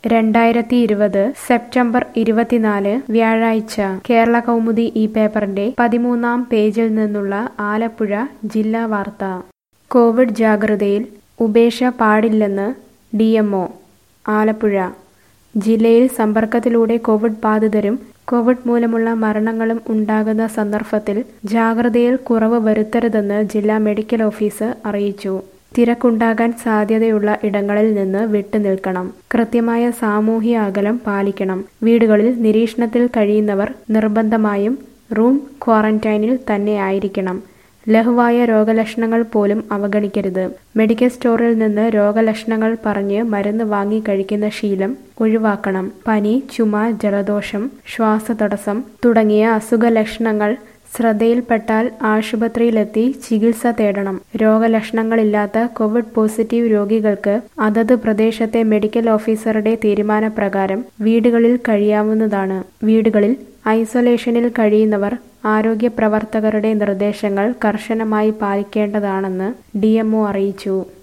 രണ്ടായിരത്തി ഇരുപത് സെപ്റ്റംബർ ഇരുപത്തിനാല് വ്യാഴാഴ്ച കേരള കൗമുദി ഈ പേപ്പറിന്റെ പതിമൂന്നാം പേജിൽ നിന്നുള്ള ആലപ്പുഴ ജില്ലാ വാർത്ത കോവിഡ് ജാഗ്രതയിൽ ഉപേക്ഷ പാടില്ലെന്ന് ഡി ആലപ്പുഴ ജില്ലയിൽ സമ്പർക്കത്തിലൂടെ കോവിഡ് ബാധിതരും കോവിഡ് മൂലമുള്ള മരണങ്ങളും ഉണ്ടാകുന്ന സന്ദർഭത്തിൽ ജാഗ്രതയിൽ കുറവ് വരുത്തരുതെന്ന് ജില്ലാ മെഡിക്കൽ ഓഫീസർ അറിയിച്ചു തിരക്കുണ്ടാകാൻ സാധ്യതയുള്ള ഇടങ്ങളിൽ നിന്ന് വിട്ടുനിൽക്കണം കൃത്യമായ സാമൂഹ്യ അകലം പാലിക്കണം വീടുകളിൽ നിരീക്ഷണത്തിൽ കഴിയുന്നവർ നിർബന്ധമായും റൂം ക്വാറന്റൈനിൽ തന്നെ ആയിരിക്കണം ലഘുവായ രോഗലക്ഷണങ്ങൾ പോലും അവഗണിക്കരുത് മെഡിക്കൽ സ്റ്റോറിൽ നിന്ന് രോഗലക്ഷണങ്ങൾ പറഞ്ഞ് മരുന്ന് വാങ്ങി കഴിക്കുന്ന ശീലം ഒഴിവാക്കണം പനി ചുമ ജലദോഷം ശ്വാസതടസ്സം തുടങ്ങിയ അസുഖ ലക്ഷണങ്ങൾ ശ്രദ്ധയിൽപ്പെട്ടാൽ ആശുപത്രിയിലെത്തി ചികിത്സ തേടണം രോഗലക്ഷണങ്ങളില്ലാത്ത കോവിഡ് പോസിറ്റീവ് രോഗികൾക്ക് അതത് പ്രദേശത്തെ മെഡിക്കൽ ഓഫീസറുടെ തീരുമാനപ്രകാരം വീടുകളിൽ കഴിയാവുന്നതാണ് വീടുകളിൽ ഐസൊലേഷനിൽ കഴിയുന്നവർ ആരോഗ്യ പ്രവർത്തകരുടെ നിർദ്ദേശങ്ങൾ കർശനമായി പാലിക്കേണ്ടതാണെന്ന് ഡി അറിയിച്ചു